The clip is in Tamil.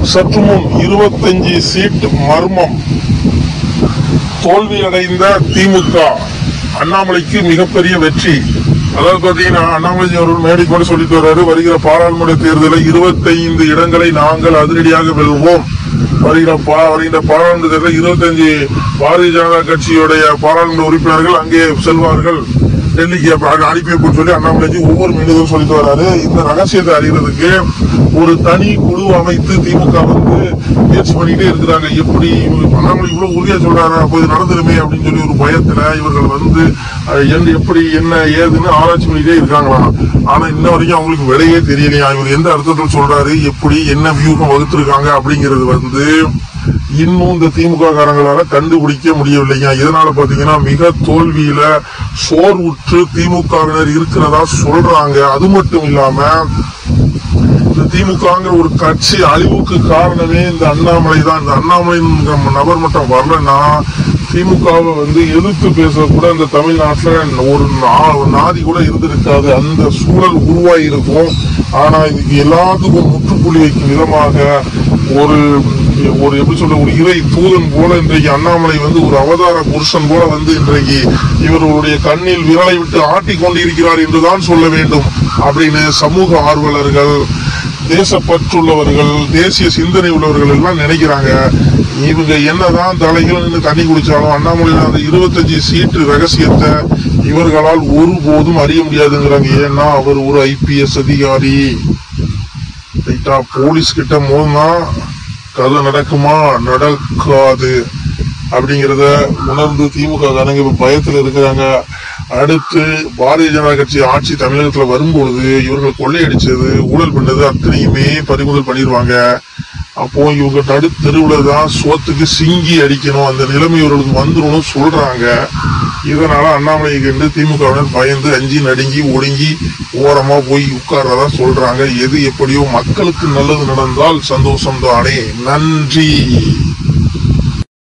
சற்று முன் இருபத்தஞ்சு சீட் மர்மம் தோல்வியடைந்த திமுக அண்ணாமலைக்கு மிகப்பெரிய வெற்றி அதாவது பாத்தீங்கன்னா அண்ணாமலை அவர்கள் மேடை கூட சொல்லிட்டு வர்றாரு வருகிற பாராளுமன்ற தேர்தலில் இருபத்தைந்து இடங்களை நாங்கள் அதிரடியாக வெல்வோம் வருகிற பா- வருகிற பாராளுமன்ற தேர்தலில் இருபத்தஞ்சு பாரதிய ஜனதா கட்சியுடைய பாராளுமன்ற உறுப்பினர்கள் அங்கே செல்வார்கள் டெல்லிக்கு அப்ப அங்க அனுப்பி வைப்போம்னு சொல்லி அண்ணாமலைஜி ஒவ்வொரு மீண்டும் சொல்லிட்டு வர்றாரு இந்த ரகசியத்தை அறிகிறதுக்கு ஒரு தனி குழு அமைத்து திமுக வந்து முயற்சி பண்ணிட்டே இருக்கிறாங்க எப்படி இவங்க அண்ணாமலை இவ்வளவு உறுதியா சொல்றாரு அப்போ இது நடந்துருமே அப்படின்னு சொல்லி ஒரு பயத்துல இவர்கள் வந்து அஹ், என்ன எப்படி என்ன ஏதுன்னு ஆராய்ச்சி பண்ணிட்டே இருக்காங்களாம் ஆனா இன்ன வரைக்கும் அவங்களுக்கு விலையே தெரியலையா இவர் எந்த அர்த்தத்தில் சொல்றாரு எப்படி என்ன வியூகம் வகுத்திருக்காங்க அப்படிங்கிறது வந்து இன்னும் இந்த திமுக காரங்களால கண்டுபிடிக்க முடியவில்லைங்க இதனால பாத்தீங்கன்னா மிக தோல்வியில சோர்வுற்று திமுகவினர் இருக்கிறதா சொல்றாங்க அது மட்டும் இல்லாம இந்த திமுகங்கிற ஒரு கட்சி அழிவுக்கு காரணமே இந்த அண்ணாமலை தான் இந்த அண்ணாமலைங்கிற நபர் மட்டும் வரலன்னா திமுகவை வந்து எதிர்த்து பேச கூட இந்த தமிழ்நாட்டுல ஒரு நா- ஒரு நாதி கூட இருந்திருக்காது அந்த சூழல் உருவாகி இருக்கும் ஆனா இதுக்கு எல்லாத்துக்கும் முற்றுப்புள்ளி வைக்கும் விதமாக ஒரு ஒரு எப்படி சொல்ற ஒரு இறை தூதன் போல இன்றைக்கு அண்ணாமலை வந்து ஒரு அவதார புருஷன் போல வந்து இன்றைக்கு இவர்களுடைய கண்ணில் விரலை விட்டு ஆட்டிக் கொண்டிருக்கிறார் என்றுதான் சொல்ல வேண்டும் அப்படின்னு சமூக ஆர்வலர்கள் தேசப்பற்றுள்ளவர்கள் தேசிய சிந்தனை உள்ளவர்கள் எல்லாம் நினைக்கிறாங்க இவங்க என்னதான் தலைகள் நின்று தண்ணி குடிச்சாலும் அண்ணாமலையில் அந்த இருபத்தஞ்சு சீட்டு ரகசியத்தை இவர்களால் ஒருபோதும் அறிய முடியாதுங்கிறாங்க ஏன்னா அவர் ஒரு ஐபிஎஸ் அதிகாரி ரைட்டா போலீஸ் கிட்ட மோதினா கதை நடக்குமா நடக்காது அப்படிங்கிறத உணர்ந்து திமுக காரங்க இப்ப பயத்துல இருக்கிறாங்க அடுத்து பாரதிய ஜனதா கட்சி ஆட்சி தமிழகத்துல வரும்பொழுது இவர்கள் கொள்ளையடிச்சது ஊழல் பண்ணது அத்தனையுமே பறிமுதல் பண்ணிடுவாங்க அப்போ இவங்க நடு தெருவுல தான் சோத்துக்கு சிங்கி அடிக்கணும் அந்த நிலைமை இவர்களுக்கு வந்துரும்னு சொல்றாங்க இதனால அண்ணாமலை கண்டு திமுகவினர் பயந்து அஞ்சி நடுங்கி ஒடுங்கி ஓரமா போய் உட்கார்றதா சொல்றாங்க எது எப்படியோ மக்களுக்கு நல்லது நடந்தால் சந்தோஷம் தானே நன்றி